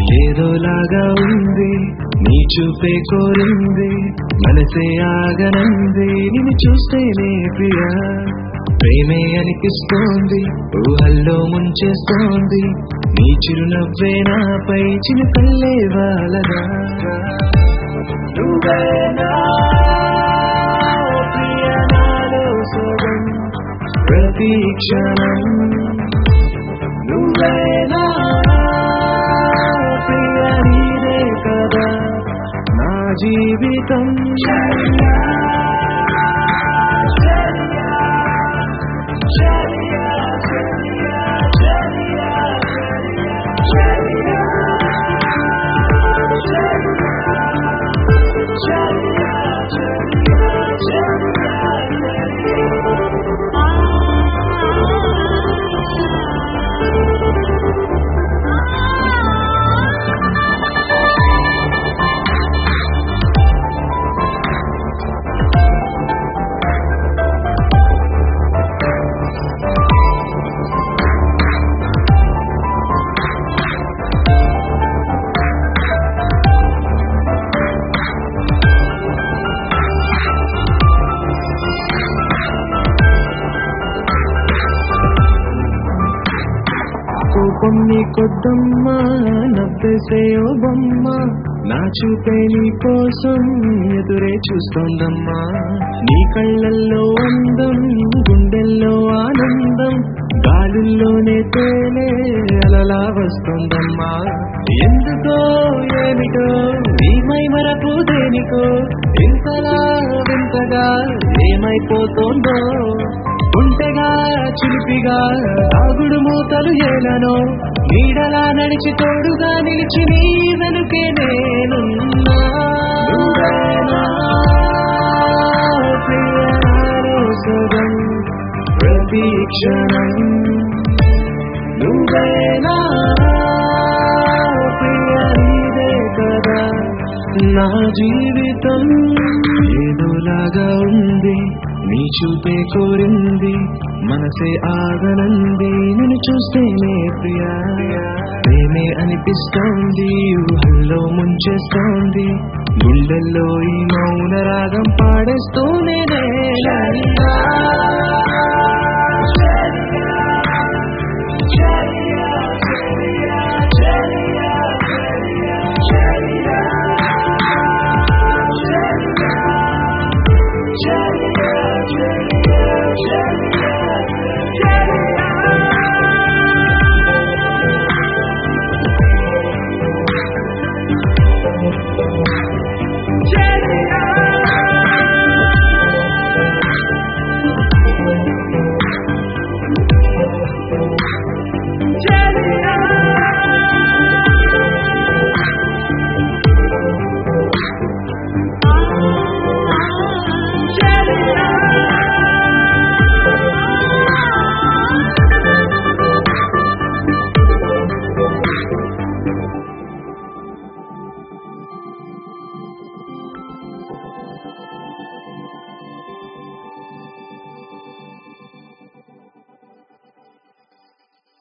ఏదోలాగా ఉంది నీ చూపే కోరింది మనసే ఆగనంది నిన్ను చూస్తేనే ప్రియా ప్రేమే అనిపిస్తోంది ఊహల్లో ముంచేస్తోంది నీ చిరునవ్వే నాపై చినుకల్లే వాలగా నువ్వేనా ప్రియ నాలో సగం ప్రతి క్షణం నువ్వేనా ప్రియ నీదే కదా నా జీవితం కోపం నీ కొద్దమ్మా నవ్వేసే ఓ బొమ్మ నా చూపే నీ కోసం ఎదురే చూస్తోందమ్మా నీ కళ్ళల్లో అందం గుండెల్లో ఆనందం గాలుల్లోనే తేలే అలలా వస్తుందమ్మా ఎందుకో ఏమిటో నీ మై మరపు దేనికో ఇంతలా వింతగా ఏమైపోతుందో ఉంటగా చిలిపిగా తాగుడు మూతలు ఏలను నీడలా నడిచి తోడుగా నిలిచి నీ వెనుకే నేనున్నా నువ్వేనా ప్రియ నాలో సగం ప్రతి క్షణం నువ్వేనా ప్రియ నీదే కదా నా జీవితం ఏదోలాగా ఉంది నీ చూపే కోరింది మనసే ఆగనంది నిన్ను చూస్తేనే ప్రియా ప్రేమే అనిపిస్తోంది ఊహల్లో ముంచేస్తోంది గుండెల్లో ఈ మౌన రాగం పాడేస్తూనే నేనన్నా.